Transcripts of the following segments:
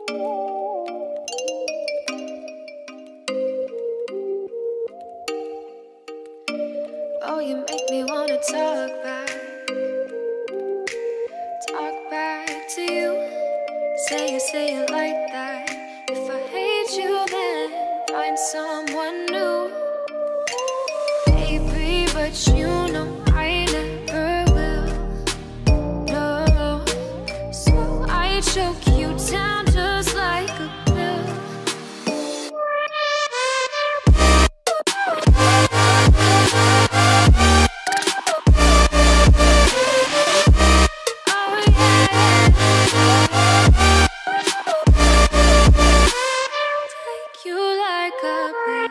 Oh, you make me wanna talk back. Talk back to you. Say you say it like that. If I hate you, then find someone new. Baby, but you know I never will. No. So I choke you down just like a pill. Oh yeah. Take you like a pill.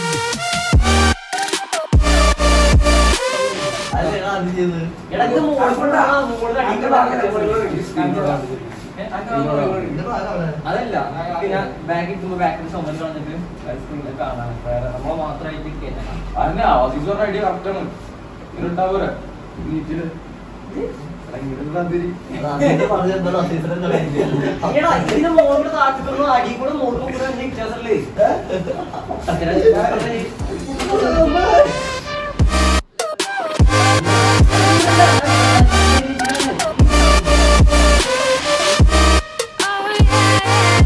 അതെടാ അത് ചെയ്യുന്നത്. എടാ, ഇത് മോളിൽ കൊണ്ടാ. ആ, മോളിൽ അടിയിൽ ഇത് ആരാ അവിടെ? അതല്ല പിന്നെ ബാഗ് ഇട്ടുമ്പോ ബാക്കിൽ ചുമൽ കളഞ്ഞിട്ട് സ്ക്രീനിൽ കാണാൻ വേറെ നമ്മളെ മാത്രമായിട്ട് കേട്ടണം അതന്നെ ആസീസ് ഐഡിയ കറക്റ്റാണ് ഇരുട്ടാവൂരെ നീറ്റില് എടാ, അതിന്റെ പറഞ്ഞത് എന്താ അസീസിനെ കളയുന്നില്ല. എടാ ഇതിന് മോളിൽ താഴ്ത്തിട്ടുള്ള അടി കൂടെ മോളിൽ കൂടെ എന്ത് വ്യത്യാസമല്ലേ Oh yeah.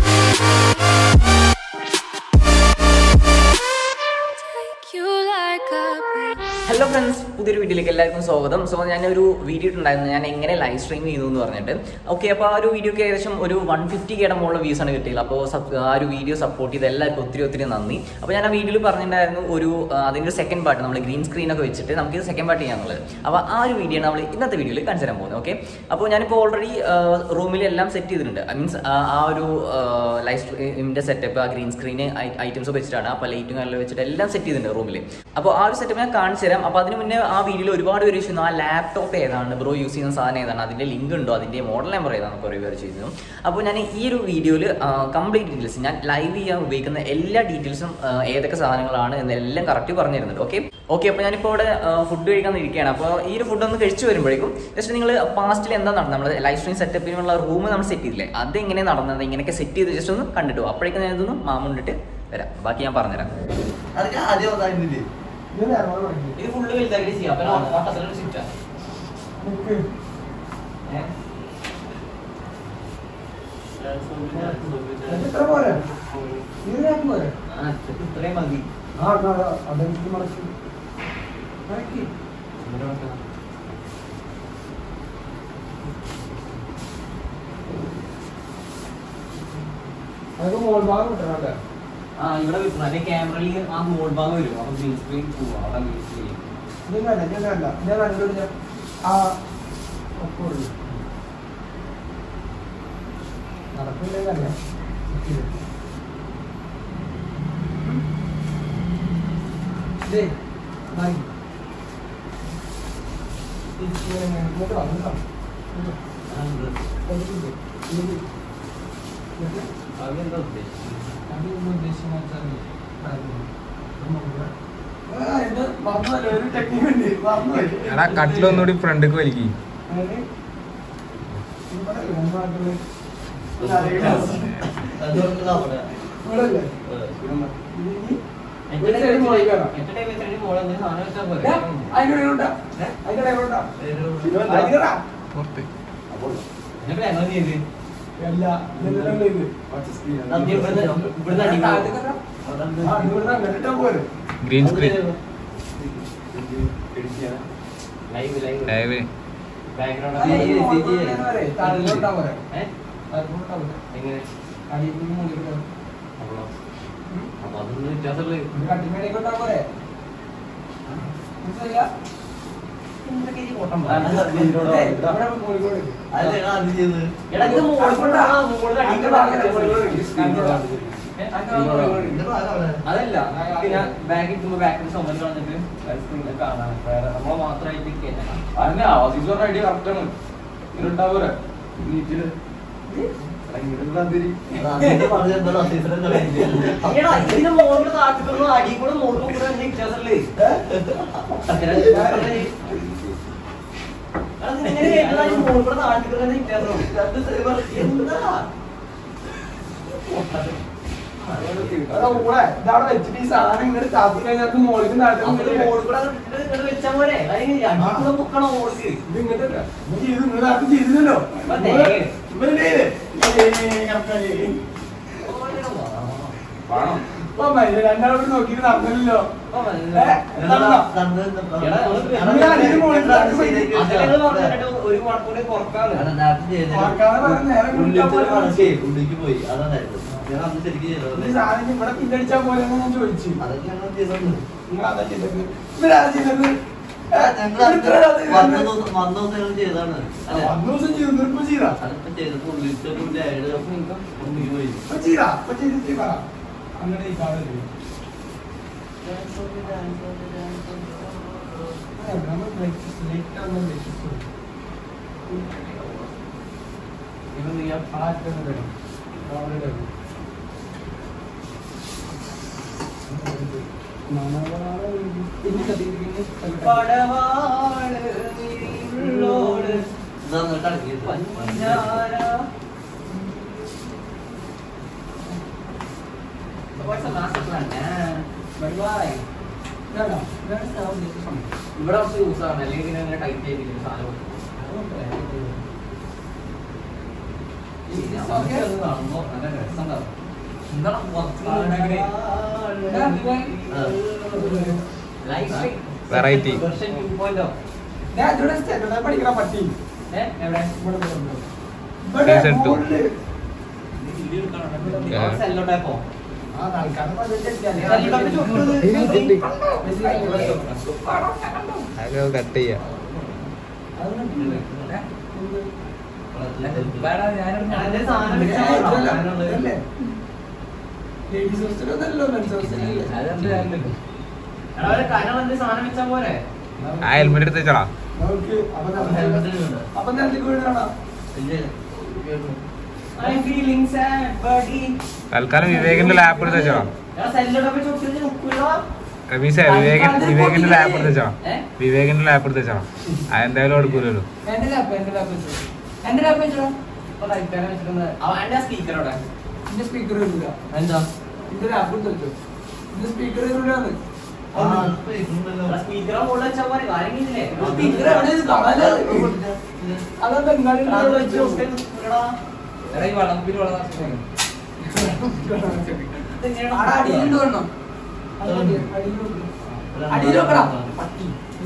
Take you like a pill. Hello friends പുതിയൊരു വീഡിയോയിലേക്ക് എല്ലാവർക്കും സ്വാഗതം സോ ഞാനൊരു വീഡിയോ ഇട്ടുണ്ടായിരുന്നു ഞാൻ എങ്ങനെ ലൈവ് സ്ട്രീം ചെയ്തു എന്ന് പറഞ്ഞിട്ട് ഓക്കെ അപ്പോൾ ആ ഒരു വീഡിയോക്ക് ഏകദേശം ഒരു വൺ ഫിഫ്റ്റി കെയുടെ മുകളിൽ വ്യൂസ് ആണ് കിട്ടിയത് അപ്പോൾ ആ ഒരു വീഡിയോ സപ്പോർട്ട് ചെയ്ത് എല്ലാവർക്കും ഒത്തിരി ഒത്തിരി നന്ദി അപ്പോൾ ഞാൻ ആ വീഡിയോയിൽ പറഞ്ഞിട്ടുണ്ടായിരുന്നു ഒരു ആ, അതിൻ്റെ ഒരു സെക്കൻഡ് പാർട്ട് നമ്മൾ ഗ്രീൻ സ്ക്രീനൊക്കെ വെച്ചിട്ട് നമുക്ക് ഇത് സെക്കൻഡ് പാർട്ട് ചെയ്യാന്നുള്ളത് അപ്പോൾ ആ ഒരു വീഡിയോ നമ്മൾ ഇന്നത്തെ വീഡിയോയിൽ കാണിച്ചു തരാൻ പോകുന്നത് ഓക്കെ അപ്പോൾ ഞാനിപ്പോൾ ഓൾറെഡി റൂമിൽ എല്ലാം സെറ്റ് ചെയ്തിട്ടുണ്ട് മീൻസ് ആ ഒരു ലൈവ് സ്ട്രീമിൻ്റെ സെറ്റപ്പ് ആ ഗ്രീൻ സ്ക്രീന് ഐറ്റംസ് ഒക്കെ വെച്ചിട്ടാണ് അപ്പോൾ ലൈറ്റും കാര്യങ്ങളും വെച്ചിട്ട് എല്ലാം സെറ്റ് ചെയ്തിട്ടുണ്ട് റൂമിൽ അപ്പോൾ ആ ഒരു സെറ്റപ്പ് ഞാൻ കാണിച്ചു തരാം അപ്പോൾ അതിന് മുന്നേ ആ വീഡിയോയിൽ ഒരുപാട് പേര് ചോദിച്ചു ആ ലാപ്ടോപ്പ് ഏതാണ് ബ്രോ യൂസ് ചെയ്യുന്ന സാധനം ഏതാണ് അതിൻ്റെ ലിങ്ക് ഉണ്ടോ അതിൻ്റെ മോഡൽ നമ്പർ ഏതാണെന്ന് കുറേ പേര് ചോദിച്ചു അപ്പോൾ ഞാൻ ഈ ഒരു വീഡിയോയിൽ കംപ്ലീറ്റ് ഡീറ്റെയിൽസ് ഞാൻ ലൈവ് ചെയ്യാൻ ഉപയോഗിക്കുന്ന എല്ലാ ഡീറ്റെയിൽസും ഏതൊക്കെ സാധനങ്ങളാണ് എന്നെല്ലാം കറക്റ്റ് പറഞ്ഞു തരുന്നുണ്ട് ഓക്കെ ഓക്കെ അപ്പോൾ ഞാനിപ്പോൾ ഇവിടെ ഫുഡ് കഴിക്കാൻ ഇരിക്കുകയാണ് അപ്പോൾ ഈ ഒരു ഫുഡ് ഒന്ന് കഴിച്ചു വരുമ്പോഴേക്കും ജസ്റ്റ് നിങ്ങൾ പാസ്റ്റിൽ എന്താ നടന്നത് നമ്മൾ ലൈവ് സ്ട്രീം സെറ്റപ്പിനുള്ള റൂം നമ്മൾ സെറ്റ് ചെയ്തില്ലേ അതെങ്ങനെ നടന്നത് ഇങ്ങനെയൊക്കെ സെറ്റ് ചെയ്ത് ജസ്റ്റ് ഒന്ന് കണ്ടിട്ട് പോകും അപ്പോഴേക്കും ഞാൻ ഇതൊന്ന് മാമുണ്ടിട്ട് വരാം ബാക്കി ഞാൻ പറഞ്ഞുതരാം അതൊക്കെ ആദ്യം വന്നായിരുന്നില്ലേ? ഇത് ഫുള്ള് വലുതാക്കി ചെയ്യാം അപ്പൊ ഓട്ടത്തിലൊരു ചുറ്റാ എത്ര പോരെ ഇതിനകത്ത് പോരെ ഇത്രയും മതി ആ ആ, ആ, അതെനിക്ക് മടക്കി മടക്കി അതൊക്കെ മോൾ ഭാഗം കിട്ടണം അല്ലേ ആ ഇവിടെ വെക്കണം അതിന്റെ ക്യാമറയിൽ ആ മോൾ ഭാഗം വരും അപ്പൊ ഗ്രീൻ സ്ക്രീൻ പോവാം അവിടെ ഗ്രീൻ സ്ക്രീൻ ഇത് വേണ്ട ഞാൻ വേണ്ട ഞാൻ കണ്ടു ഞാൻ ആ ഒപ്പുള്ളൂ നടക്കില്ലേ ഇതേ ബൈ ഇങ്ങോട്ട് വാ ഇങ്ങോട്ട് വാ ഇങ്ങോട്ട് ഇങ്ങോട്ട് അതെന്താ ഉദ്ദേശിച്ചത് അതിന്റെ ഉദ്ദേശം വെച്ചാൽ എന്റെ മറന്നല്ലോ ഒരു ടെക്നിക്ക് ഉണ്ട് മറന്നുപോയി എടാ കട്ടിലൊന്നുകൂടി ഫ്രണ്ടിക്ക് വലിക്കി ഇവിടെ ഒന്നാട്ടില് അതുകൊണ്ട് അവിടെ. ഇവിടെയല്ലേ? എന്റെ ഒരു side മോളിൽ കയറാം. എന്റെ ടൈം എത്ര മോളെ എന്തെങ്കിലും സാധനം വെച്ചാൽ ഏ, പോരെ അതിന്റെ ഇടയിൽ ഉണ്ടാ? അതിന്റെ ഇടയിൽ ഉണ്ടാ? അതിന്റെ ഇടയിൽ. പുറത്ത് എന്നിട്ട് ഞങ്ങൾ ചെയ്ത് അല്ല, ഇതിന്റെ ഇടയിൽ ഇത്. നന്ദി ഇവിടുന്ന് ഇവിടുന്ന് അടി താഴത്തേക്ക് ഇടാം. ആ, ഇവിടുന്ന് അങ്ങനെ ഇട്ടാ പോരെ. Green screen live live live background അല്ല, ഈ മോളിൽ ഇങ്ങനെ വരെ. താഴത്തേക്ക് ഇട്ടാ പോരെ. ഏഹ് താഴത്തേക്ക് ഇട്ടാ പോരെ. എങ്ങനെ അടിയിൽ നിന്ന് മുകളിൽ കയറും. അപ്പൊ അപ്പൊ അതൊന്നും വ്യത്യാസമുള്ള ഒരു കട്ടിമേലേക്ക് ഇട്ടാ പോരെ. മനസ്സിലായില്ല? എന്തൊക്കെ ഈ ഓട്ടം ഏയ്, ഇവിടെ കോഴിക്കോട് ഇല്ലേ? അതെടാ അത് ചെയ്യുന്നത്. എടാ ഇത് മോളിൽ കൊണ്ടാ. ആ, മോളിൽ അടിയിൽ അങ്ങ് ഭാഗം കോഴിക്കോട് ഇല്ലേ? അങ്ങ് ഭാഗം. ഏ, അങ്ങ് ഭാഗം കോഴിക്കോട് ഇല്ലേ? ഇത് ആരാ അവിടെ? അതല്ല പിന്നെ ബാഗ് ഇട്ടുമ്പോ ബാക്കിൽ ചുമൽ കളഞ്ഞിട്ട് സ്ക്രീനിൽ കാണാൻ വേറെ നമ്മളെ മാത്രമായിട്ട് കേട്ടണം അതന്നെ ആസീസ് ഐഡിയ കറക്റ്റാണ് ഇരുട്ടാവൂരെ നീറ്റില് എടാ, അതിന്റെ പറഞ്ഞത് എന്താ അസീസിനെ കളയുന്നില്ല. എടാ ഇതിന് മോളിൽ താഴ്ത്തിട്ടുള്ള അടി കൂടെ മോളിൽ കൂടെ എന്ത് വ്യത്യാസമല്ലേ മോളിൽ കൂടെ താഴ്ത്തിട്ടുള്ള വ്യത്യാസം രണ്ട് server. എന്താ? അതാ ഊളെ, ഇതവിടെ വെച്ചിട്ട് ഈ സാധനം ഇങ്ങോട്ട് ചാത്തി കഴിഞ്ഞാൽ മോളിക്ക് നടത്തും അപ്പൊ ഇത് മോളിൽ കൂടെ ഇങ്ങട് ഇങ്ങട് വെച്ചാ പോരെ? അതിന് അടിക്കൂടെ പൊക്കണം മോൾക്ക്. ഇത് ഇങ്ങോട്ടല്ല ഇത് ചെയ്തു നിങ്ങൾ ആർക്കും ചെയ്തില്ലല്ലോ അപ്പൊ നേരെ. ഇവരുടെ വേണം രണ്ടാളോട് നോക്കിയിട്ട് നടന്നില്ലല്ലോ അപ്പൊ നല്ല- ഏ? നടന്നോ? എടാ, നമ്മള് നടന്നു അതില് ഞങ്ങള് പറഞ്ഞിട്ട് ഒരു മണിക്കൂർ കുറക്കാന്ന് ഓർക്കാതെ പറഞ്ഞ നേരം കൊടുക്കാൻ പോലെ. ഉള്ളിലേക്ക് പോയി അതായിരുന്നു ഞാൻ അന്ന് ശരിക്കും ചെയ്തത് ഈ സാധനം ഇവിടെ പിന്നടിച്ചാ പോലെ ഞാൻ ചോദിച്ചു അതൊക്കെ ഞങ്ങൾ ചെയ്തത് നിങ്ങൾ അതാ ചെയ്തത് ഇവരാ ചെയ്തത് ഏ? ഞങ്ങൾ ഇവരിത്ര ആളാ വന്ന ചെയ്തത്? ദിവസം വന്ന ദിവസം ഞങ്ങൾ ചെയ്തതാണ് അല്ലെ അന്ന് ദിവസം ചെയ്തു നിർപ്പം ചെയ്താ അതിപ്പോ ചെയ്തപ്പോ ഉള്ളിലത്തെ ഉള്ളിൽ അയാള് ഉള്ളിലേക്ക് പോയി ഇപ്പൊ ചെയ്താ ഇപ്പൊ ചെയ്തിട്ട് പറ അങ്ങനെ ഈ കാലം ചെയ്യും. ആ, നമ്മൾ breakfast late ആവുമ്പോ breakfast കൊടുക്കും. ഇത് നീ ആ പാറ്റൊന്ന് തരും. അവിടെ തരും. മണവാള വീതി. ഇനി കത്തിയിരിക്കുന്നു. പടവാള് നീളോട് ഇതാ എന്നിട്ട് അടക്കിയത്. പഞ്ചാര What's the master plan? But why? ഇതാണോ? ഇതാണ് sound ഇത് സംഭവം. ഇവിടെ കുറച്ച് യൂസ് ആണ് അല്ലെങ്കിൽ പിന്നെ അങ്ങനെ ടൈറ്റ് ചെയ്തിരിക്കും സാധനം Is this okay? കാണുമ്പോ നല്ല രസമുണ്ടാവും എന്താണ് Variety. വെർഷൻ ടു പോയിന്റ് ഞാൻ ഇതിലൂടെ സ്റ്റെൻഡേർഡ് പഠിക്കണ പട്ടി എവിടെ ഇവിടെ പോകുന്നു. Season two. മുകളില്. Yeah. സെല്ലോ ടൈപ്പോ ആ, തൽക്കാലം പതിനെട്ട് അടിക്കാല്ലേ? സെല്ലോ ടൈപ്പ് ചുട്ടത് അതൊക്കെ കട്ട് ചെയ്യാം അതിന്റെ സാധനം ഏ, വെച്ചാൽ ഇതല്ല, ഇതല്ലേ? Ladies hostel ഒന്നല്ലല്ലോ, men's hostel അല്ലേ? കനം സാധനം വെച്ചാ പോരെ ആ ഹെൽമെറ്റ് എടുത്ത് വെച്ചോളാ നമുക്ക് അപ്പൊ helmet നമുക്ക് ഉണ്ട്. അപ്പൊ നിലത്തേക്ക് വീഴണോ? ഇല്ലേ? കേട്ടു. I'm feeling sad, buddy. തൽക്കാലം വിവേകിന്റെ ലാപ്പ് എടുത്ത് വെച്ചോളാം ഞാൻ സെല്ലോ ടൈപ്പ് ചുട്ടിട്ട് നിൽക്കില്ല റമീസേ വിവേകൻ വിവേകിന്റെ ലാപ്പ് എടുത്ത് വെച്ചോളാം ഏ? വിവേകിന്റെ ലാപ്പ് എടുത്ത് വെച്ചോളാം അതെന്തായാലും എടുക്കൂലല്ലോ എന്റെ ലാപ്പ് എന്റെ ലാപ്പ് വെച്ചോ എന്റെ ലാപ്പ് വെച്ചോ അപ്പൊ തൽക്കാലം വെച്ചിട്ടുണ്ട് അവന്റെ സ്പീക്കറോടെ എന്റെ സ്പീക്കർ വരില്ല എന്താ എന്റെ ലാപ്പ് എടുത്ത് വെച്ചോ എന്റെ സ്പീക്കർ വരില്ലാന്ന് ആ, ഇപ്പൊ ഇരുന്നല്ലോ. സ്പീക്കറെ മുകളിൽ വെച്ചാ പോലെ കാര്യമില്ലേ സ്പീക്കർ എവിടെ ഇത് കാണാനേ അതാ ബംഗാളി അത് വെച്ച് ചുട്ടി നിൽക്കടാ. എടാ ഈ വളമ്പിൽ വെള്ളം ആടെ അടിയിലുണ്ട് വേണം അടിയിൽ വെക്കടാ പട്ടി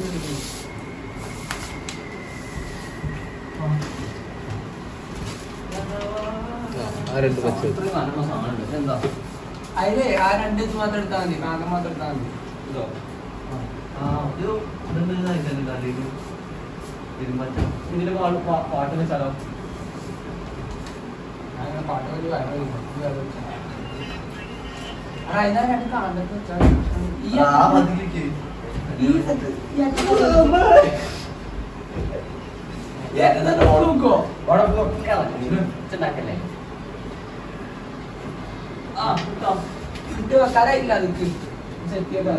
ആ രണ്ട് പച്ച എന്താ അതിലേ ആ രണ്ട് ഇത് മാത്രം എടുത്താൽ മതി കാന്തം മാത്രം എടുത്താൽ മതി ഇതോ ആ, ഒരു ഇതുണ്ട് ഇത് അതിന്റെ തലയില്. ഇരുമ്പറ്റം. ഇതിന്റെ പാട്ട് പാ- പാട്ട് വെച്ചാലോ അങ്ങനെ പാട്ട് ഒരു വേറെ ഒരു വേറെ ഒരു ചാനൽ. എടാ, അതിനാ രണ്ട് കാന്തത്ത് വെച്ചാൽ ഈ ആ മതിലേക്ക്. ഈ സെറ്റ് ഈ അറ്റത്ത് ഈ അറ്റത്ത് ഓട് വെക്കോ? ഉണ്ടാക്കല്ലേ ആ കിട്ടോ ഇത് വെക്കാനായില്ല അതിക്ക് സെറ്റ് ചെയ്താൽ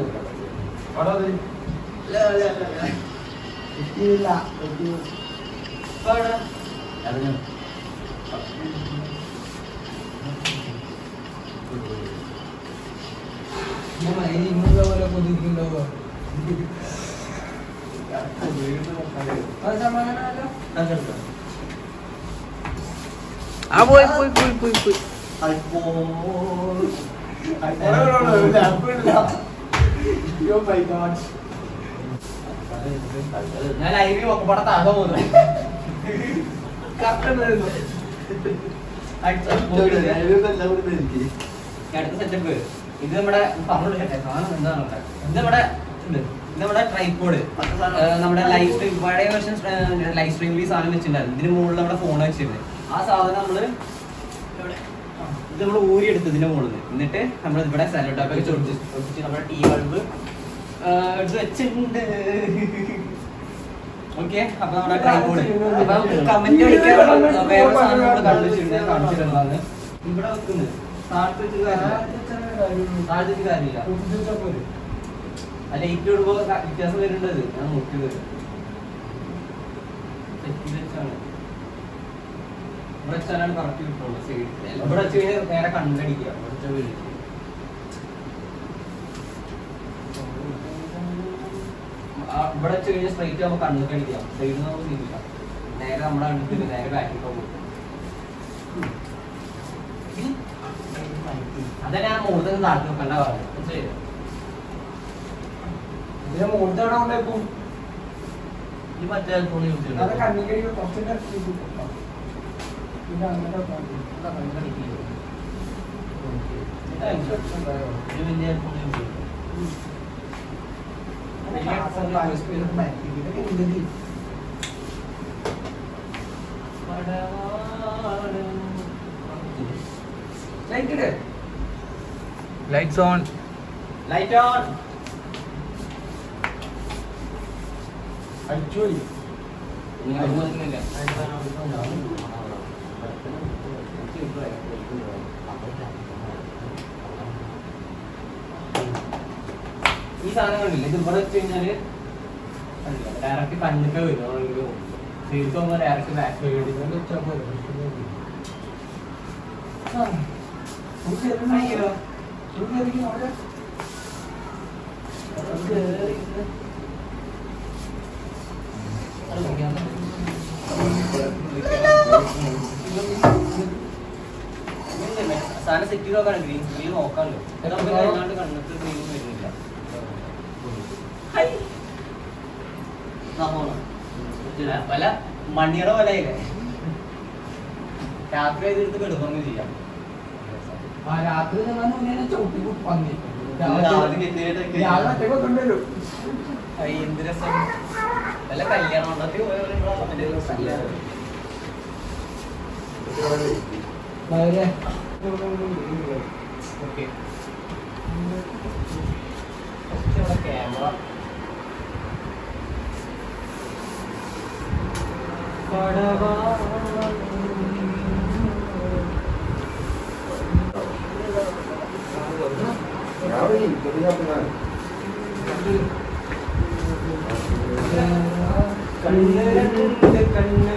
ഇല്ല അത് ഞാൻ. ഇന്നുള്ള പോലെ കൊതിക്കുന്നുണ്ടാവുക അത് സമാധാനമല്ലോ അതെടുത്തോ. ആ പോയി പോയി പോയി പോയി പോയി ഐഫോൺ. ഞാൻ ലൈവിൽ ഒക്കെപ്പാടെ താഴെ പോകുന്നു ലൈവിൽ എല്ലാം കൂടി എനിക്ക്. അടുത്ത സെറ്റപ്പ് ഇത് നമ്മുടെ പറഞ്ഞു കേട്ടെ സാധനം എന്താണ് ഇവിടെ? ഇത് നമ്മുടെ ഉണ്ട്. ഇത് നമ്മുടെ ട്രൈപോഡ് മറ്റേ സാധനം. നമ്മുടെ ലൈവ് സ്ട്രീം പഴയ വെർഷൻ ലൈവ് സ്ട്രീമിൽ ഈ സാധനം വെച്ചിട്ടുണ്ടായിരുന്നു ഇതിന് മുകളിൽ നമ്മുടെ ഫോൺ വെച്ചിരുന്നത് ആ സാധനം നമ്മള് ഇവിടെ ആ, ഇത് നമ്മൾ ഊരി എടുത്ത് ഇതിന്റെ മുകളിൽ നിന്ന് എന്നിട്ട് നമ്മൾ ഇവിടെ സാലഡ് ടോപ്പൊക്കെ ചൊടിച്ച് ചൊടിച്ച് നമ്മുടെ ടീ ബൾബ് എടുത്ത് വെച്ചിട്ടുണ്ട് ഓക്കെ അപ്പൊ നമ്മുടെ ട്രൈപോഡ് അപ്പൊ കമന്റ് അടിക്കാൻ വേറെ സാധനം നമ്മൾ കണ്ടുവച്ചിട്ടുണ്ട് കാണിച്ചിട്ടുള്ളതാണ് ഇവിടെ വെക്കുന്നത് താഴത്ത് വെച്ചിട്ട് കാര്യമില്ല താഴത്ത് വെച്ചിട്ട് കാര്യമില്ല ആ ലൈറ്റ് ഇടുമ്പോ ക- വ്യത്യാസം വരുന്നുണ്ട് ഞാൻ നോക്കിയത് സെറ്റ് വെച്ചാണ് ഇവിടെ വെച്ചാലാണ് കറക്റ്റ് കിട്ടുള്ളൂ സൈഡ് ഇവിടെ വെച്ച് കഴിഞ്ഞാൽ നേരെ കണ്ടടിക്കുക ആ, ഇവിടെ വെച്ച് കഴിഞ്ഞാൽ സ്ട്രൈറ്റ് നമുക്ക് കണ്ണിട്ട് അടിക്കാം സൈഡിൽ നിന്ന് നമുക്ക് തിരിക്കാം നേരെ നമ്മുടെ കണ്ടിട്ട് നേരെ ബാക്കിൽ പോകും അതെ ഞാൻ മുകളിൽ നാട്ടിൽ നോക്കണ്ട പറഞ്ഞു മനസ്സിലായോ? ഇതിന്റെ മുകളിൽ എവിടെ കൊണ്ടുപോയി ഈ മറ്റേ ഫോൺ യൂസ് അത് ചെയ്യുന്നത് കണ്ണിക്കടി കുറച്ചിട്ട് ഇത് അങ്ങനെ ഇത് വലിയ ഫോൺ യൂസ് ചെയ്യുന്നത് light lights on light on അടിച്ചുപോയി ഈ സാധനം കണ്ടില്ല ഇത് ഇവിടെ വെച്ച് കഴിഞ്ഞാല് ഡയറക്റ്റ് കണ്ണിട്ട് വരും ശരിക്കും പോകുമ്പോൾ ഡയറക്റ്റ് ബാക്ക് അയ്യോ സാധനം സെറ്റ് ചെയ്ത് നോക്കാണ് ഗ്രീൻ സ്ക്രീൻ നോക്കാമല്ലോ നമുക്ക് അല്ലാണ്ട് കണ്ണിട്ട് ഗ്രീൻ വരുന്നില്ല ഹൈ. നമോണം. ഇല്ല, വല്ല മണിയുടെ പോലെ ഇല്ലേ രാത്രി എടുത്ത് കിടക്കുന്നു ചെയ്യാം ആ രാത്രി ഞങ്ങൾ മുന്നേ ചവിട്ടി വന്നി ആദ്യം എത്തിയിട്ടൊക്കെ രാവിലെ ഒറ്റയ്ക്ക് കൊണ്ടുവരും ഐ, എന്ത് രസം വല്ല കല്യാണം മണ്ഡലത്തിൽ പോയ പോലെ ഇവിടെ മറ്റേ ദിവസം കല്യാണം. വളരെ ഓക്കേ. First ഇവിടെ ക്യാമറ കണ്ണ് രണ്ട് കണ്ണ്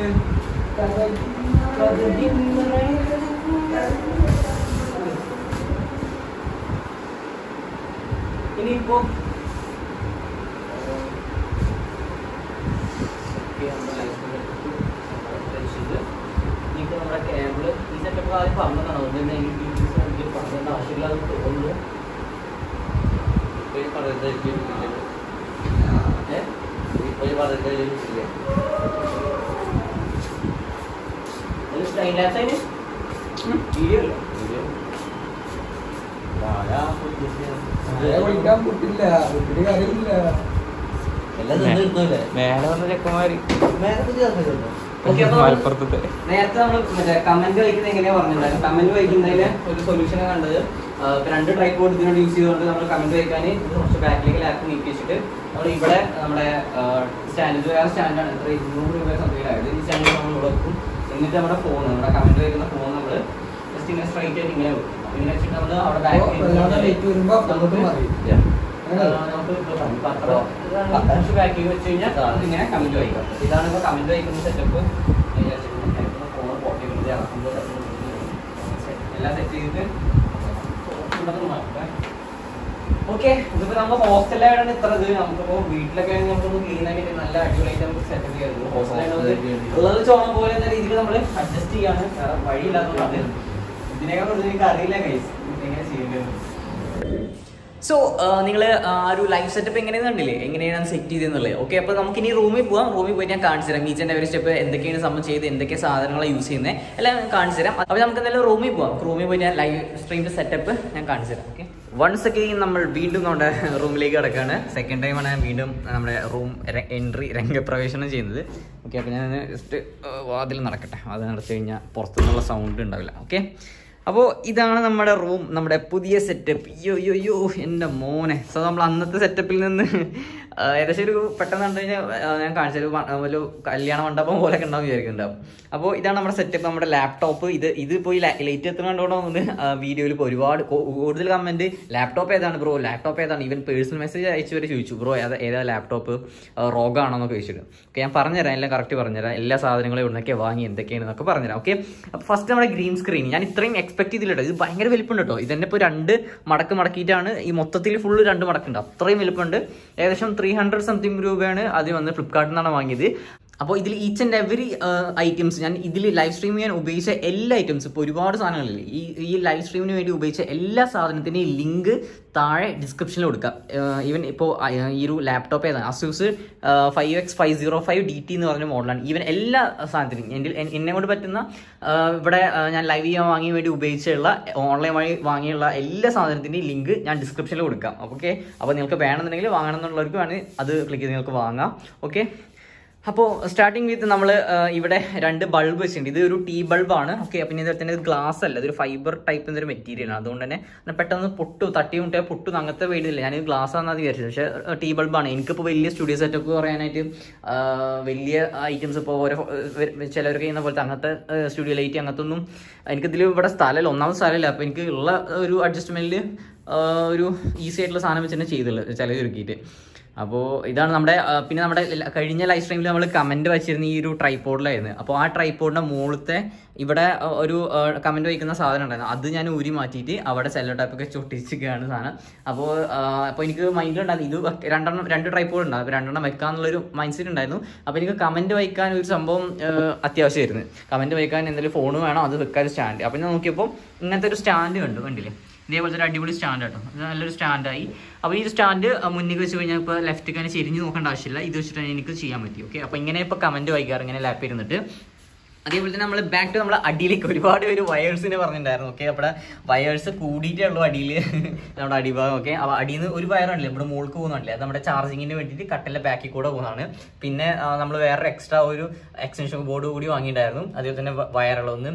ഇനിയിപ്പോ ഇനിയിപ്പോ നമ്മുടെ കേബിള് ഈ സെറ്റപ്പ് ആദ്യം പറഞ്ഞതാണ് അതുകൊണ്ട് തന്നെ എനിക്ക് പറഞ്ഞേണ്ട ആവശ്യമില്ലാതെ തോന്നുന്നു ഇപ്പൊ ഈ പറയുന്നത് എനിക്ക് ഇല്ല. ഏ? ഇപ്പൊ ഈ പറയുന്നത് എനിക്ക് ഇല്ല. ഒരു ടൈം ലാപ്സ് അതിന് വീഡിയോ അല്ലേ മഴ വിളിക്കാൻ പറ്റില്ല വീട്ടില് കറിയില്ല എല്ലാം നിന്ന് കിട്ടുമല്ലേ മേലെ വന്ന ചെക്കന്മാര് മേഘത്തിൽ ചേർന്നില്ലല്ലോ ഓക്കെ അപ്പൊ മലപ്പുറത്തെ നേരത്തെ നമ്മൾ മറ്റേ കമന്റ് വഹിക്കുന്നത് എങ്ങനെയാ പറഞ്ഞിട്ടുണ്ടായിരുന്നു കമന്റ് വഹിക്കുന്നതിന് ഒരു സൊല്യൂഷൻ കണ്ടത് ആ, ഇപ്പൊ രണ്ട് ട്രൈപ്പ് ബോർഡ് ഇതിനോട് യൂസ് ചെയ്തുകൊണ്ട് നമ്മൾ കമന്റ് വഹിക്കാൻ കുറച്ച് ബാക്കിലേക്ക് ലാപ്പ് നീക്കി വെച്ചിട്ട് നമ്മൾ ഇവിടെ നമ്മുടെ സ്റ്റാൻഡ് വേറെ സ്റ്റാൻഡാണ് എത്ര ഇരുന്നൂറ് രൂപ സംതിങ് ആയത് ഈ സ്റ്റാൻഡ് നമ്മൾ ഇവിടെ വെക്കും എന്നിട്ട് നമ്മുടെ ഫോൺ നമ്മുടെ കമന്റ് വഹിക്കുന്ന ഫോൺ നമ്മൾ ജസ്റ്റ് ഇങ്ങനെ സ്ട്രൈറ്റ് ആയിട്ട് ഇങ്ങനെ വെക്കും അപ്പൊ ഇങ്ങനെ വെച്ചിട്ട് നമ്മൾ അവിടെ വല്ലാതെ ലേറ്റ് വരുമ്പോ നമുക്ക് മതി നമുക്ക് ബാക്കി വെച്ച് കഴിഞ്ഞാൽ ഇങ്ങനെ കമന്റ് വായിക്കാം ഇതാണ് ഇപ്പൊ കമന്റ് വായിക്കുന്ന സെറ്റപ്പ് ഫോൺ പോർട്ട് എല്ലാം സെറ്റ് ചെയ്തിട്ട് ഓക്കെ ഇതിപ്പോ നമ്മൾ ഹോസ്റ്റലായിട്ടാണ് ഇത്ര ഇത് നമുക്കിപ്പോ വീട്ടിലൊക്കെ ആണെങ്കിൽ നമുക്ക് ക്ലീൻ ആക്കിയിട്ട് നല്ല അടിപൊളിയായിട്ട് നമുക്ക് സെറ്റ് ചെയ്യാറുണ്ട് ഹോസ്റ്റലായിട്ട് ഉള്ളത് ചോണം പോലെ എന്ന രീതിയിൽ നമ്മൾ അഡ്ജസ്റ്റ് ചെയ്യാണ് വേറെ വഴിയില്ലാത്തത് ഇതിനേക്കാൾ കൂടുതൽ എനിക്ക് അറിയില്ല കൈസ് എങ്ങനെ ചെയ്യേണ്ടത് സോ നിങ്ങൾ ആ ഒരു ലൈഫ് സെറ്റപ്പ് എങ്ങനെയാണെന്ന് കണ്ടില്ലേ എങ്ങനെയാണ് സെറ്റ് ചെയ്തെന്നുള്ളത് ഓക്കെ അപ്പോൾ നമുക്ക് ഇനി റൂമിൽ പോവാം റൂമിൽ പോയി ഞാൻ കാണിച്ചു തരാം ഈച്ച് ആൻഡ് ഒരു സ്റ്റെപ്പ് എന്തൊക്കെയാണ് സംഭവം ചെയ്ത് എന്തൊക്കെ സാധനങ്ങളാണ് യൂസ് ചെയ്യുന്നത് എല്ലാം ഞാൻ കാണിച്ചു തരാം അപ്പോൾ നമുക്ക് എന്തായാലും റൂമിൽ പോവാം റൂമിൽ പോയി ഞാൻ ലൈവ് സ്ട്രീമിൻ്റെ സെറ്റപ്പ് ഞാൻ കാണിച്ചു തരാം ഓക്കെ വൺസ് ഒക്കെ നമ്മൾ വീണ്ടും നമ്മുടെ റൂമിലേക്ക് കിടക്കുകയാണ് സെക്കൻഡ് ടൈമാണ് ഞാൻ വീണ്ടും നമ്മുടെ റൂം എൻട്രി രംഗപ്രവേശനം ചെയ്യുന്നത് ഓക്കെ അപ്പോൾ ഞാൻ ജസ്റ്റ് വാതിൽ നടക്കട്ടെ അത് നടത്തി കഴിഞ്ഞാൽ പുറത്തുനിന്നുള്ള സൗണ്ട് ഉണ്ടാവില്ല ഓക്കെ അപ്പോൾ ഇതാണ് നമ്മുടെ റൂം നമ്മുടെ പുതിയ സെറ്റപ്പ് അയ്യോ അയ്യോ അയ്യോ എൻ്റെ മോനെ സോ നമ്മൾ അന്നത്തെ സെറ്റപ്പിൽ നിന്ന് ആ, ഏകദേശം ഒരു പെട്ടെന്ന് കണ്ടു കഴിഞ്ഞാൽ ആ, ഞാൻ കാണിച്ചൊരു ഒരു കല്യാണ മണ്ഡപം പോലെ ഒക്കെ ഉണ്ടാവും വിചാരിക്കുന്നുണ്ടാവും അപ്പോൾ ഇതാണ് നമ്മുടെ സെറ്റപ്പ് നമ്മുടെ ലാപ്ടോപ്പ് ഇത് ഇത് ഇപ്പോൾ ഈ ലൈറ്റ് എത്തുന്ന കണ്ടോണ്ട് വീഡിയോയിൽ ഇപ്പോൾ ഒരുപാട് കൂ- കൂടുതൽ കമന്റ് ലാപ്ടോപ്പ് ഏതാണ് ബ്രോ ലാപ്ടോപ്പ് ഏതാണ് ഈവൻ പേഴ്സണൽ മെസ്സേജ് അയച്ചു വരെ ചോദിച്ചു ബ്രോ ഏതാ ഏതാ ലാപ്ടോപ്പ് റോഗാണോ എന്നൊക്കെ ചോദിച്ചിട്ട് ഓക്കെ ഞാൻ പറഞ്ഞുതരാം എല്ലാം കറക്റ്റ് പറഞ്ഞുതരാം എല്ലാ സാധനങ്ങളും ഇവിടുന്നൊക്കെ വാങ്ങി എന്തൊക്കെയാണെന്നൊക്കെ പറഞ്ഞുതരാം ഓക്കെ അപ്പോൾ ഫസ്റ്റ് നമ്മുടെ ഗ്രീൻ സ്ക്രീൻ ഞാൻ ഇത്രയും എക്സ്പെക്ട് ചെയ്തില്ല ഇത് ഭയങ്കര വലിപ്പമുണ്ട് കേട്ടോ ഇതെന്നെ ഇപ്പോൾ രണ്ട് മടക്ക് മടക്കിയിട്ടാണ് ഈ മൊത്തത്തിൽ ഫുള്ള് രണ്ട് മടക്കുണ്ട് അത്രയും വലിപ്പമുണ്ട് ഏകദേശം ത്രീ ഹൺഡ്രഡ് സംതിങ് രൂപയാണ് ആദ്യം വന്ന് ഫ്ലിപ്കാർട്ടിൽ നിന്നാണ് വാങ്ങിയത് അപ്പോൾ ഇതിൽ ഈച്ച് ആൻഡ് എവറി ഐറ്റംസ് ഞാൻ ഇതിൽ ലൈവ് സ്ട്രീം ചെയ്യാൻ ഉപയോഗിച്ച എല്ലാ ഐറ്റംസ് ഇപ്പോൾ ഒരുപാട് സാധനങ്ങളില്ലേ ഈ ഈ ലൈവ് സ്ട്രീമിന് വേണ്ടി ഉപയോഗിച്ച എല്ലാ സാധനത്തിൻ്റെയും ലിങ്ക് താഴെ ഡിസ്ക്രിപ്ഷനിൽ കൊടുക്കാം ഈവൻ ഇപ്പോൾ ഈ ഒരു ലാപ്ടോപ്പ് ഏതാണ് Asus five X five zero five D T എന്ന് പറഞ്ഞ മോഡലാണ് ഈവൻ എല്ലാ സാധനത്തിനും എൻ്റെ എന്നെ കൊണ്ട് പറ്റുന്ന ആ, ഇവിടെ ആ, ഞാൻ ലൈവ് ചെയ്യാൻ വാങ്ങിയ വേണ്ടി ഉപയോഗിച്ചുള്ള ഓൺലൈൻ വഴി വാങ്ങിയുള്ള എല്ലാ സാധനത്തിൻ്റെയും ലിങ്ക് ഞാൻ ഡിസ്ക്രിപ്ഷനിൽ കൊടുക്കാം ഓക്കെ അപ്പോൾ നിങ്ങൾക്ക് വേണമെന്നുണ്ടെങ്കിൽ വാങ്ങണം എന്നുള്ളവർക്ക് വേണമെങ്കിൽ അത് ക്ലിക്ക് ചെയ്ത് നിങ്ങൾക്ക് വാങ്ങാം ഓക്കെ അപ്പോൾ സ്റ്റാർട്ടിങ് വിത്ത് നമ്മൾ ഇവിടെ രണ്ട് ബൾബ് വെച്ചിട്ടുണ്ട് ഇത് ഒരു ടീ ബൾബാണ് ഓക്കെ പിന്നെ ഇതിൽ തന്നെ ഗ്ലാസ് അല്ല ഇതൊരു ഫൈബർ ടൈപ്പ് എന്നൊരു മെറ്റീരിയൽ ആണ് അതുകൊണ്ട് തന്നെ അങ്ങനെ പെട്ടെന്ന് പൊട്ടു തട്ടി മുട്ടേ പൊട്ടു അങ്ങനത്തെ വീടില്ല ഞാൻ ഗ്ലാസ് ആണെന്ന് വിചാരിച്ചത് പക്ഷേ ടീ ബൾബാണ് എനിക്കിപ്പോൾ വലിയ സ്റ്റുഡിയോ സെറ്റപ്പ് പറയാനായിട്ട് ആ, വലിയ ഐറ്റംസ് ഇപ്പോൾ ഓരോ ചിലവർക്ക് ചെയ്യുന്ന പോലത്തെ അങ്ങനത്തെ സ്റ്റുഡിയോ ലൈറ്റ് അങ്ങനത്തെ ഒന്നും എനിക്കിതിൽ ഇവിടെ സ്ഥലമില്ല ഒന്നാമത് സ്ഥലമില്ല അപ്പോൾ എനിക്ക് ഉള്ള ഒരു അഡ്ജസ്റ്റ്മെൻറ്റിൽ ഒരു ഈസി ആയിട്ടുള്ള സാധനം വെച്ച് തന്നെ ചെയ്തുള്ളത് ചിലവ് ഒരുക്കിയിട്ട് അപ്പോൾ ഇതാണ് നമ്മുടെ ആ, പിന്നെ നമ്മുടെ ല- കഴിഞ്ഞ ലൈവ് സ്ട്രീമിൽ നമ്മൾ കമന്റ് വെച്ചിരുന്ന ഈ ഒരു ട്രൈപ്പോഡിലായിരുന്നു അപ്പോൾ ആ ട്രൈപ്പോഡിന്റെ മുകളിലത്തെ ഇവിടെ ആ, ഒരു കമന്റ് വയ്ക്കുന്ന സാധനം ഉണ്ടായിരുന്നു അത് ഞാൻ ഊരി മാറ്റിയിട്ട് അവിടെ സെല്ലോ ടാപ്പൊക്കെ ചൊട്ടിച്ചിരിക്കുകയാണ് സാധനം അപ്പോൾ അപ്പോൾ എനിക്ക് മൈൻഡിലുണ്ടായിരുന്നു ഇത് വെക്ക- രണ്ടെണ്ണം രണ്ട് ട്രൈപ്പോഡ് ഉണ്ടായിരുന്നു അപ്പോൾ രണ്ടെണ്ണം വെക്കാന്നുള്ളൊരു മൈൻഡ് സെറ്റ് ഉണ്ടായിരുന്നു അപ്പോൾ എനിക്ക് കമന്റ് വയ്ക്കാൻ ഒരു സംഭവം ആ, അത്യാവശ്യമായിരുന്നു കമന്റ് വയ്ക്കാൻ എന്തെങ്കിലും ഫോൺ വേണം അത് വെക്കാൻ ഒരു സ്റ്റാൻഡ് അപ്പോൾ ഞാൻ നോക്കിയപ്പോൾ ഇങ്ങനത്തെ ഒരു സ്റ്റാൻഡ് കണ്ടു കണ്ടില്ലേ ഇതേപോലത്തെ ഒരു അടിപൊളി സ്റ്റാൻഡ് കേട്ടോ ഇത് നല്ലൊരു സ്റ്റാൻഡായി അപ്പോൾ ഈ സ്റ്റാൻഡ് മുന്നിൽ വെച്ച് കഴിഞ്ഞാൽ ഇപ്പോൾ ലെഫ്റ്റ് തന്നെ ചെരിഞ്ഞ് നോക്കേണ്ട ആവശ്യമില്ല ഇത് വെച്ചിട്ട് എനിക്ക് ചെയ്യാൻ പറ്റി ഓക്കെ അപ്പോൾ ഇങ്ങനെ ഇപ്പോൾ കമൻറ്റ് വായിക്കാറ് ഇങ്ങനെ ലാപ്പ് ഇരുന്നിട്ട് അതേപോലെ തന്നെ നമ്മൾ ബാക്ക് ടു നമ്മുടെ അടിയിലേക്ക് ഒരുപാട് പേര് വയേഴ്സിനെ പറഞ്ഞിട്ടുണ്ടായിരുന്നു ഓക്കെ അവിടെ വയേഴ്സ് കൂടിയിട്ടുള്ളൂ അടിയിൽ നമ്മുടെ അടിഭാഗം ഓക്കെ അപ്പോൾ അടിയിൽ നിന്ന് ഒരു വയറാണല്ലേ നമ്മുടെ മുകൾക്ക് പോകുന്നുണ്ടല്ലേ അത് നമ്മുടെ ചാർജിങ്ങിന് വേണ്ടിയിട്ട് കട്ടിലെ ബാക്കിൽ കൂടെ പോകുന്നതാണ് പിന്നെ നമ്മൾ വേറെ എക്സ്ട്രാ ഒരു എക്സ്റ്റൻഷൻ ബോർഡ് കൂടി വാങ്ങിയിട്ടുണ്ടായിരുന്നു അതേപോലെ തന്നെ വയറുകളൊന്ന്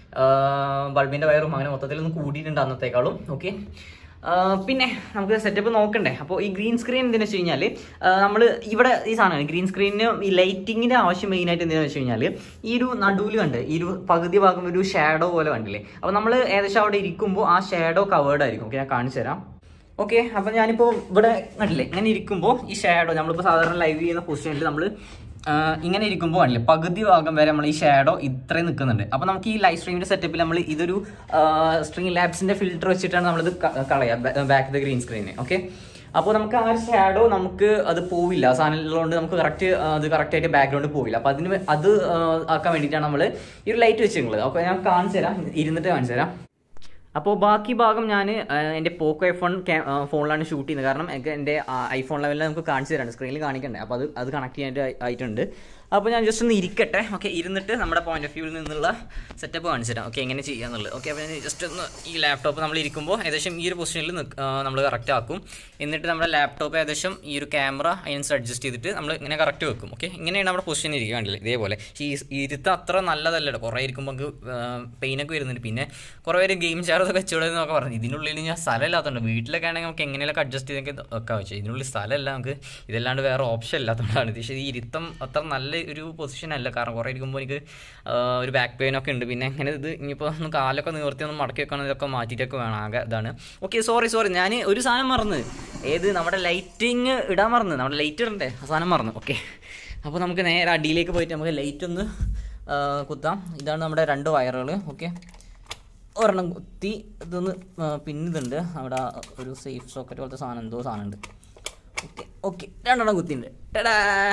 ബൾബിന്റെ വയറും അങ്ങനെ മൊത്തത്തിൽ ഒന്ന് കൂടിയിട്ടുണ്ട് അന്നത്തേക്കാളും ഓക്കെ പിന്നെ നമുക്ക് സെറ്റപ്പ് നോക്കണ്ടേ അപ്പോൾ ഈ ഗ്രീൻ സ്ക്രീൻ എന്തിനാ വെച്ച് കഴിഞ്ഞാൽ നമ്മൾ ഇവിടെ ഈ സാധനമാണ് ഗ്രീൻ സ്ക്രീനിന് ഈ ലൈറ്റിങ്ങിൻ്റെ ആവശ്യം മെയിനായിട്ട് എന്തിനാണെന്ന് വെച്ച് കഴിഞ്ഞാൽ ഈ ഒരു നടുവിൽ കണ്ട് ഈ ഒരു പകുതി ഭാഗം ഒരു ഷാഡോ പോലെ കണ്ടില്ലേ അപ്പോൾ നമ്മൾ ഏകദേശം അവിടെ ഇരിക്കുമ്പോൾ ആ ഷാഡോ കവേർഡ് ആയിരിക്കും ഓക്കെ ഞാൻ കാണിച്ചു തരാം ഓക്കെ അപ്പം ഞാനിപ്പോൾ ഇവിടെ കണ്ടില്ലേ ഇങ്ങനെ ഇരിക്കുമ്പോൾ ഈ ഷാഡോ നമ്മളിപ്പോൾ സാധാരണ ലൈവ് ചെയ്യുന്ന പൊസിഷനിൽ നമ്മൾ ഇങ്ങനെ ഇരിക്കുമ്പോൾ കണ്ടില്ലേ പകുതി ഭാഗം വരെ നമ്മൾ ഈ ഷാഡോ ഇത്രയും നിൽക്കുന്നുണ്ട് അപ്പോൾ നമുക്ക് ഈ ലൈവ് സ്ട്രീമിൻ്റെ സെറ്റപ്പിൽ നമ്മൾ ഇതൊരു സ്ട്രീം ലാബ്സിൻ്റെ ഫിൽറ്റർ വെച്ചിട്ടാണ് നമ്മളിത് ക- കളയുക ബാക്ക് ദ ഗ്രീൻ സ്ക്രീനിന് ഓക്കെ അപ്പോൾ നമുക്ക് ആ ഷാഡോ നമുക്ക് അത് പോവില്ല ആ സാധനമുള്ളതുകൊണ്ട് നമുക്ക് കറക്റ്റ് അത് കറക്റ്റ് ആയിട്ട് ബാക്ക്ഗ്രൗണ്ട് പോവില്ല അപ്പോൾ അതിന് വേ- അത് ആ, ആക്കാൻ വേണ്ടിയിട്ടാണ് നമ്മൾ ഈ ഒരു ലൈറ്റ് വെച്ചിട്ടുള്ളത് അപ്പോൾ ഞാൻ കാണിച്ചു തരാം ഇരുന്നിട്ട് കാണിച്ചു തരാം അപ്പോൾ ബാക്കി ഭാഗം ഞാൻ എൻ്റെ പോക്കോ ഐഫോൺ ഫോണിലാണ് ഷൂട്ട് ചെയ്യുന്നത് കാരണം എനിക്ക് എൻ്റെ ഐഫോൺ ലെവലിൽ നമുക്ക് കാണിച്ചു തരാണ് സ്ക്രീനിൽ കാണിക്കണ്ടേ അപ്പോൾ അത് അത് കണക്ട് ചെയ്യാനായിട്ട് ആയിട്ടുണ്ട് അപ്പോൾ ഞാൻ ജസ്റ്റ് ഒന്ന് ഇരിക്കട്ടെ ഓക്കെ ഇരുന്നിട്ട് നമ്മുടെ പോയിന്റ് ഓഫ് വ്യൂവിൽ നിന്നുള്ള സെറ്റപ്പ് കാണിച്ചു തരാം ഓക്കെ എങ്ങനെ ചെയ്യാന്നുള്ളത് ഓക്കെ അപ്പോൾ ഞാൻ ജസ്റ്റ് ഒന്ന് ഈ ലാപ്ടോപ്പ് നമ്മൾ ഇരിക്കുമ്പോൾ ഏകദേശം ഈ ഒരു പൊസിഷനിൽ നമ്മൾ കറക്റ്റ് ആക്കും എന്നിട്ട് നമ്മുടെ ലാപ്ടോപ്പ് ഏകദേശം ഈ ഒരു ക്യാമറ അതിനനുസരിച്ച് അഡ്ജസ്റ്റ് ചെയ്തിട്ട് നമ്മൾ ഇങ്ങനെ കറക്റ്റ് വെക്കും ഓക്കെ ഇങ്ങനെയാണ് നമ്മുടെ പൊസിഷൻ ഇരിക്കുക കണ്ടില്ലേ ഇതേപോലെ ഈ ഇരുത്തം അത്ര നല്ലതല്ലല്ലോ കുറേ ഇരിക്കുമ്പോൾ നമുക്ക് പെയിനൊക്കെ വരുന്നുണ്ട് പിന്നെ കുറേ പേര് ഗെയിം ചാർജൊക്കെ വെച്ചോടെ എന്നൊക്കെ പറഞ്ഞു ഇതിനുള്ളിൽ ഞാൻ സ്ഥലമില്ലാത്തതുകൊണ്ട് വീട്ടിലൊക്കെ ആണെങ്കിൽ നമുക്ക് എങ്ങനെയൊക്കെ അഡ്ജസ്റ്റ് ചെയ്തൊക്കെ വെക്കാൻ വെച്ചാൽ ഇതിനുള്ളിൽ സ്ഥലമല്ല നമുക്ക് ഇതല്ലാണ്ട് വേറെ ഓപ്ഷൻ ഇല്ലാത്തതുകൊണ്ടാണ് ഇത് പക്ഷേ ഈ ഇരുത്തം അത്ര നല്ല ഒരു പൊസിഷൻ അല്ല കാരണം കുറേ ഇരിക്കുമ്പോൾ എനിക്ക് ആ, ഒരു ബാക്ക് പെയിൻ ഒക്കെ ഉണ്ട് പിന്നെ ഇങ്ങനെ ഇത് ഇനിയിപ്പോൾ ഒന്ന് കാലൊക്കെ നിവർത്തി ഒന്ന് മടക്കി വെക്കണം ഇതൊക്കെ മാറ്റിയിട്ടൊക്കെ വേണം ആകെ ഇതാണ് ഓക്കെ സോറി സോറി ഞാൻ ഒരു സാധനം മറന്ന് ഏത് നമ്മുടെ ലൈറ്റിങ് ഇടാൻ മറന്ന് നമ്മുടെ ലൈറ്റ് ഇടണ്ടേ ആ സാധനം മറന്നു ഓക്കെ അപ്പോൾ നമുക്ക് നേരെ അടിയിലേക്ക് പോയിട്ട് നമുക്ക് ലൈറ്റ് ഒന്ന് ആ, കുത്താം ഇതാണ് നമ്മുടെ രണ്ട് വയറുകൾ ഓക്കെ ഒരെണ്ണം കുത്തി ഇതൊന്ന് ആ, പിന്നിതുണ്ട് അവിടെ ഒരു സേഫ് സോക്കറ്റ് പോലത്തെ സാധനം എന്തോ സാധനം ഉണ്ട് ഓക്കെ ഓക്കെ രണ്ടെണ്ണം കുത്തിയുണ്ട് ടടാ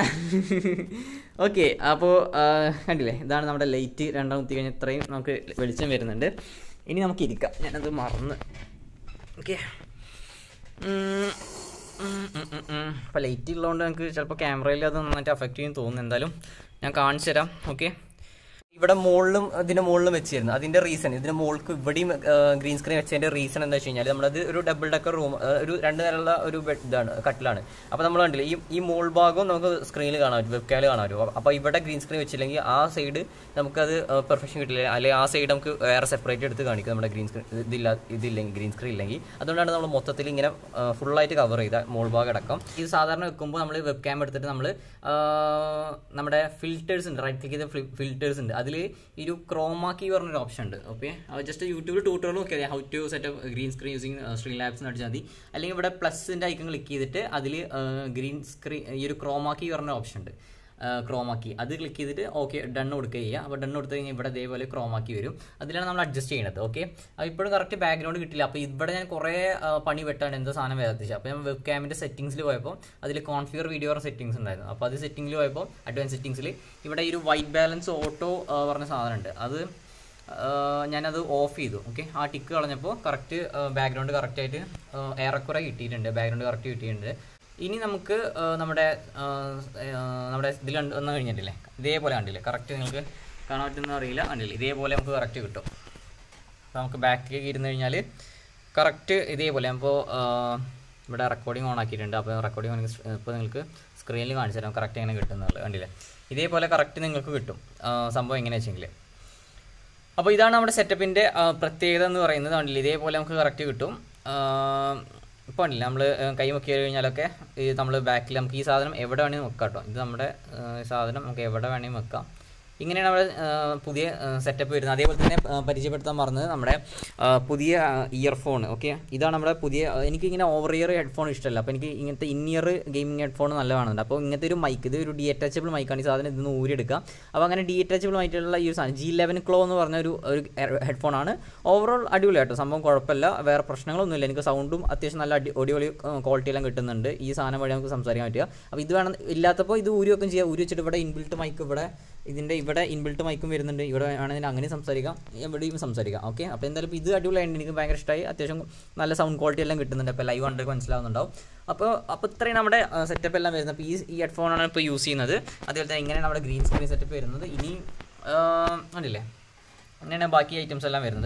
ഓക്കെ അപ്പോൾ കണ്ടില്ലേ ഇതാണ് നമ്മുടെ ലൈറ്റ് രണ്ടെണ്ണം കുത്തി കഴിഞ്ഞാൽ ഇത്രയും നമുക്ക് വെളിച്ചം വരുന്നുണ്ട് ഇനി നമുക്ക് ഇരിക്കാം ഞാനത് മറന്ന് ഓക്കെ അപ്പോൾ ലൈറ്റ് ഉള്ളതുകൊണ്ട് നമുക്ക് ചിലപ്പോൾ ക്യാമറയിൽ അത് നന്നായിട്ട് അഫക്റ്റ് ചെയ്യും തോന്നുന്നു എന്തായാലും ഞാൻ കാണിച്ചു തരാം ഓക്കെ ഇവിടെ മുകളിലും ഇതിന്റെ മുകളിലും വെച്ചിരുന്നു അതിന്റെ റീസൺ ഇതിന്റെ മുകൾക്ക് ഇവിടെയും ഗ്രീൻ സ്ക്രീൻ വെച്ചതിന്റെ റീസൺ എന്താ വെച്ച് കഴിഞ്ഞാൽ നമ്മളത് ഒരു ഡബിൾ ഡെക്കർ റൂം ഒരു രണ്ട് നിലയുള്ള ഒരു ബെഡ് ഇതാണ് കട്ടിലാണ് അപ്പൊ നമ്മൾ കണ്ടില്ലേ ഈ ഈ മോൾ ഭാഗവും നമുക്ക് സ്ക്രീനിൽ കാണാൻ പറ്റും വെബ്കാമിൽ കാണാൻ പറ്റും അപ്പൊ ഇവിടെ ഗ്രീൻ സ്ക്രീൻ വെച്ചില്ലെങ്കിൽ ആ സൈഡ് നമുക്കത് പെർഫെക്ഷൻ കിട്ടില്ല അല്ലെങ്കിൽ ആ സൈഡ് നമുക്ക് വേറെ സെപ്പറേറ്റ് എടുത്ത് കാണിക്കും നമ്മുടെ ഗ്രീൻ സ്ക്രീൻ ഇതില്ല ഇതില്ലെങ്കിൽ ഗ്രീൻ സ്ക്രീൻ ഇല്ലെങ്കിൽ അതുകൊണ്ടാണ് നമ്മൾ മൊത്തത്തിൽ ഇങ്ങനെ ഫുള്ളായിട്ട് കവർ ചെയ്ത മോൾ ഭാഗം അടക്കം ഇത് സാധാരണ വെക്കുമ്പോൾ നമ്മൾ വെബ് ക്യാം എടുത്തിട്ട് നമ്മൾ നമ്മുടെ ഫിൽറ്റേഴ്സ് ഉണ്ട് റൈറ്റ് ക്ലിക്ക് ചെയ്ത ഫിൽറ്റേഴ്സ് ഉണ്ട് അതിൽ ഈ ഒരു ക്രോമാക്കി പറഞ്ഞൊരു ഓപ്ഷൻ ഉണ്ട് ഓക്കെ ജസ്റ്റ് യൂട്യൂബിൽ ട്യൂട്ടോറിയൽ നോക്കിയാൽ how to set green screen using screen labs അടിച്ചാൽ മതി അല്ലെങ്കിൽ ഇവിടെ പ്ലസിൻ്റെ ഐക്കൺ ക്ലിക്ക് ചെയ്തിട്ട് അതിൽ ഗ്രീൻ സ്ക്രീൻ ഈ ഒരു ക്രോമാക്കി പറഞ്ഞ ഓപ്ഷൻ ഉണ്ട് ക്രോമാക്കി അത് ക്ലിക്ക് ചെയ്തിട്ട് ഓക്കെ ഡൺ കൊടുക്കുക ചെയ്യുക അപ്പോൾ ഡൺ കൊടുത്തു കഴിഞ്ഞാൽ ഇവിടെ ഇതേപോലെ ക്രോമാക്കി വരും അതിലാണ് നമ്മൾ അഡ്ജസ്റ്റ് ചെയ്യുന്നത് ഓക്കെ അപ്പോൾ ഇപ്പോഴും കറക്റ്റ് ബാക്ക്ഗ്രൗണ്ട് കിട്ടില്ല അപ്പോൾ ഇവിടെ ഞാൻ കുറേ ആ, പണി വെട്ടാണ് എന്തോ സാധനം വേദത്തിച്ചു അപ്പോൾ ഞാൻ വെബ് ക്യാമിൻ്റെ സെറ്റിംഗ്സിൽ പോയപ്പോൾ അതിൽ കോൺഫിഗർ വീഡിയോ സെറ്റിംഗ്സ് ഉണ്ടായിരുന്നു അപ്പോൾ അത് സെറ്റിംഗിൽ പോയപ്പോൾ അഡ്വാൻസ് സെറ്റിംഗ്സിൽ ഇവിടെ ഈ ഒരു വൈറ്റ് ബാലൻസ് ഓട്ടോ പറഞ്ഞ സാധനമുണ്ട് അത് ആ, ഞാനത് ഓഫ് ചെയ്തു ഓക്കെ ആ ടിക്ക് കളഞ്ഞപ്പോൾ കറക്റ്റ് ബാക്ക്ഗ്രൗണ്ട് കറക്റ്റായിട്ട് ഏറെക്കുറെ കിട്ടിയിട്ടുണ്ട് ബാക്ക്ഗ്രൗണ്ട് കറക്റ്റ് കിട്ടിയിട്ടുണ്ട് ഇനി നമുക്ക് ആ, നമ്മുടെ ആ, ആ, നമ്മുടെ ഇതിൽ കണ്ട് വന്നു കഴിഞ്ഞിട്ടില്ലേ ഇതേപോലെ കണ്ടില്ലേ കറക്റ്റ് നിങ്ങൾക്ക് കാണാൻ പറ്റുന്ന അറിയില്ല കണ്ടില്ലേ ഇതേപോലെ നമുക്ക് കറക്റ്റ് കിട്ടും അപ്പോൾ നമുക്ക് ബാക്കിലേക്ക് ഇരുന്ന് കഴിഞ്ഞാൽ കറക്റ്റ് ഇതേപോലെ അപ്പോൾ ഇവിടെ റെക്കോർഡിംഗ് ഓൺ ആക്കിയിട്ടുണ്ട് അപ്പോൾ റെക്കോർഡിംഗ് ഓൺ ഇപ്പോൾ നിങ്ങൾക്ക് സ്ക്രീനിൽ കാണിച്ചു തരാം കറക്റ്റ് എങ്ങനെ കിട്ടുന്നത് കണ്ടില്ലേ ഇതേപോലെ കറക്റ്റ് നിങ്ങൾക്ക് കിട്ടും ആ, സംഭവം എങ്ങനെയാ വെച്ചെങ്കിൽ അപ്പോൾ ഇതാണ് നമ്മുടെ സെറ്റപ്പിൻ്റെ പ്രത്യേകത എന്ന് പറയുന്നത് കണ്ടില്ല ഇതേപോലെ നമുക്ക് കറക്റ്റ് കിട്ടും ഇപ്പോൾ കണ്ടില്ല നമ്മൾ കൈ മുക്കി കഴിഞ്ഞാലൊക്കെ ഈ നമ്മൾ ബാക്കിൽ നമുക്ക് ഈ സാധനം എവിടെ വേണമെങ്കിലും വെക്കാം കേട്ടോ ഇത് നമ്മുടെ ആ, സാധനം നമുക്ക് എവിടെ വേണമെങ്കിലും വെക്കാം ഇങ്ങനെയാണ് നമ്മുടെ ആ, പുതിയ സെറ്റപ്പ് വരുന്നത് അതേപോലെ തന്നെ ആ, പരിചയപ്പെടുത്താൻ പറഞ്ഞത് നമ്മുടെ ആ, പുതിയ ഇയർഫോൺ ഓക്കെ ഇതാണ് നമ്മുടെ പുതിയ എനിക്ക് ഇങ്ങനെ ഓവർ ഇയർ ഹെഡ്ഫോൺ ഇഷ്ടമല്ല അപ്പോൾ എനിക്ക് ഇങ്ങനത്തെ ഇൻ ഇയർ ഗെയിമിംഗ് ഹെഡ്ഫോൺ നല്ല കാണുന്നുണ്ട് അപ്പോൾ ഇങ്ങനത്തെ ഒരു മൈക്ക് ഇത് ഒരു ഡി അറ്റാച്ചബിൾ മൈക്കാണ് ഈ സാധനം ഇതിന്ന് ഊരിയെടുക്കാം അപ്പോൾ അങ്ങനെ ഡി അറ്റാച്ചബിൾ ആയിട്ടുള്ള ഈ ഒരു സാധനം ജി ലെവൻ ക്ലോ എന്ന് പറഞ്ഞ ഒരു ഒരു ഹെഡ്ഫോൺ ആണ് ഓവറോൾ അടിപൊളിയാട്ടോ സംഭവം കുഴപ്പമില്ല വേറെ പ്രശ്നങ്ങളൊന്നുമില്ല എനിക്ക് സൗണ്ടും അത്യാവശ്യം നല്ല അടി അടിപൊളി ക്വാളിറ്റി എല്ലാം കിട്ടുന്നുണ്ട് ഈ സാധനം വഴി നമുക്ക് സംസാരിക്കാൻ പറ്റുക അപ്പോൾ ഇത് വേണം ഇല്ലാത്തപ്പോൾ ഇത് ഊരി വെക്കും ചെയ്യാം ഊരി വെച്ചിട്ട് ഇവിടെ ഇൻബിൽട്ട് മൈക്ക് ഇവിടെ ഇതിൻ്റെ ഇവിടെ ഇൻബിൽട്ട് മൈക്കും വരുന്നുണ്ട് ഇവിടെ വേണമെങ്കിൽ അങ്ങനെ സംസാരിക്കാം എവിടെയും സംസാരിക്കാം ഓക്കെ അപ്പോൾ എന്തായാലും ഇപ്പോൾ ഇത് അടിപൊളിയായിട്ട് എനിക്ക് ഭയങ്കര ഇഷ്ടമായി അത്യാവശ്യം നല്ല സൗണ്ട് ക്വാളിറ്റി എല്ലാം കിട്ടുന്നുണ്ട് അപ്പോൾ ലൈവ് കണ്ടൊക്കെ മനസ്സിലാവുന്നുണ്ടാവും അപ്പോൾ അപ്പോൾ ഇത്രയും നമ്മുടെ സെറ്റപ്പ് എല്ലാം വരുന്നത് അപ്പോൾ ഈ ഈ ഹെഡ്ഫോണാണ് ഇപ്പോൾ യൂസ് ചെയ്യുന്നത് അതുപോലെ തന്നെ ഇങ്ങനെയാണ് നമ്മുടെ ഗ്രീൻ സ്ക്രീൻ സെറ്റപ്പ് വരുന്നത് ഇനി കണ്ടില്ലേ അങ്ങനെയാണ് ബാക്കി ഐറ്റംസ് എല്ലാം വരുന്നത്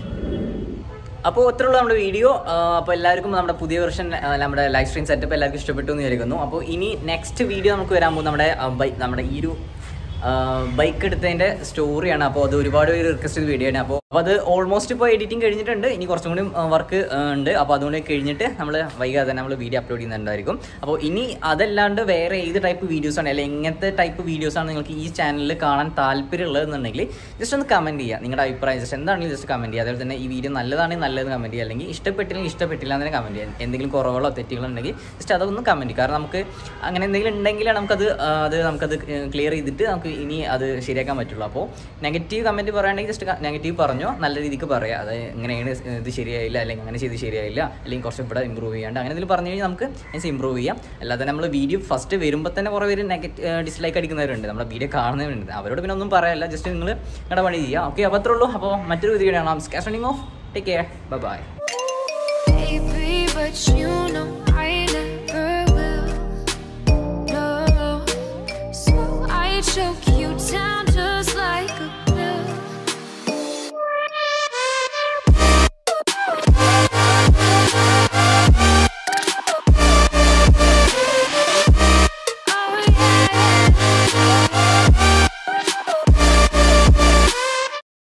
അപ്പോൾ ഇത്രയുള്ള നമ്മുടെ വീഡിയോ അപ്പോൾ എല്ലാവർക്കും നമ്മുടെ പുതിയ വെർഷൻ നമ്മുടെ ലൈവ് സ്ട്രീം സെറ്റപ്പ് എല്ലാവർക്കും ഇഷ്ടപ്പെട്ടു എന്ന് വിചാരിക്കുന്നു അപ്പോൾ ഇനി നെക്സ്റ്റ് വീഡിയോ നമുക്ക് വരാൻ പോകും നമ്മുടെ ആ, ബൈ- നമ്മുടെ ഈ ഒരു ബൈക്ക് എടുത്തതിൻ്റെ സ്റ്റോറിയാണ് അപ്പോൾ അത് ഒരുപാട് പേര് റിക്വസ്റ്റ് ചെയ്ത വീഡിയോ ആണ് അപ്പോൾ അപ്പോൾ അത് ഓൾമോസ്റ്റ് ഇപ്പോൾ എഡിറ്റിംഗ് കഴിഞ്ഞിട്ടുണ്ട് ഇനി കുറച്ചും കൂടി വർക്ക് ഉണ്ട് അപ്പോൾ അതുകൊണ്ട് കഴിഞ്ഞിട്ട് നമ്മൾ വൈകാതെ തന്നെ നമ്മൾ വീഡിയോ അപ്ലോഡ് ചെയ്യുന്നുണ്ടായിരിക്കും അപ്പോൾ ഇനി അതല്ലാണ്ട് വേറെ ഏത് ടൈപ്പ് വീഡിയോസാണ് അല്ലെങ്കിൽ എങ്ങനത്തെ ടൈപ്പ് വീഡിയോസാണ് നിങ്ങൾക്ക് ഈ ചാനലിൽ കാണാൻ താല്പര്യമുള്ളതെന്നുണ്ടെങ്കിൽ ജസ്റ്റ് ഒന്ന് കമൻറ്റ് ചെയ്യുക നിങ്ങളുടെ അഭിപ്രായം ജസ്റ്റ് എന്താണെങ്കിലും ജസ്റ്റ് കമൻറ്റ് ചെയ്യുക അതുപോലെ തന്നെ ഈ വീഡിയോ നല്ലതാണെങ്കിൽ നല്ലത് കമൻറ്റ് ചെയ്യുക അല്ലെങ്കിൽ ഇഷ്ടപ്പെട്ടില്ലെങ്കിൽ ഇഷ്ടപ്പെട്ടില്ല എന്ന് കമൻറ്റ് ചെയ്യുക എന്തെങ്കിലും കുറവുകളോ തെറ്റുകളോ ഉണ്ടെങ്കിൽ ജസ്റ്റ് അതൊന്ന് കമൻറ്റ് ചെയ്യുക കാരണം നമുക്ക് അങ്ങനെ എന്തെങ്കിലും ഉണ്ടെങ്കിൽ നമുക്കത് ആ, അത് നമുക്കത് ക്ലിയർ ചെയ്തിട്ട് നമുക്ക് ഇനി അത് ശരിയാക്കാൻ പറ്റുള്ളൂ അപ്പോൾ നെഗറ്റീവ് കമൻറ്റ് പറയുകയാണെങ്കിൽ ജസ്റ്റ് നെഗറ്റീവ് പറഞ്ഞോ നല്ല രീതിക്ക് പറയുക അത് എങ്ങനെയാണ് ഇത് ശരിയായില്ല അല്ലെങ്കിൽ അങ്ങനെ ചെയ്ത് ശരിയായില്ല അല്ലെങ്കിൽ കുറച്ച് ഇവിടെ ഇമ്പ്രൂവ് ചെയ്യാണ്ട് അങ്ങനെ എന്തെങ്കിലും പറഞ്ഞു കഴിഞ്ഞാൽ നമുക്ക് അതിന് ഇമ്പ്രൂവ് ചെയ്യാം അല്ലാതെ നമ്മൾ വീഡിയോ ഫസ്റ്റ് വരുമ്പോൾ തന്നെ കുറേ പേര് നെഗറ്റീവ് ഡിസ്ലൈക്ക് അടിക്കുന്നവരുണ്ട് നമ്മുടെ വീഡിയോ കാണുന്നവരുണ്ട് അവരോട് പിന്നെ ഒന്നും പറയാനില്ല ജസ്റ്റ് നിങ്ങൾ നിങ്ങളുടെ പണി ചെയ്യുക ഓക്കെ അപ്പോൾ അത്രേ ഉള്ളൂ അപ്പോൾ മറ്റൊരു വീഡിയോ കാണാം സ്കാഷ് running off take care bye Baby, but you know I never will. No, so I choke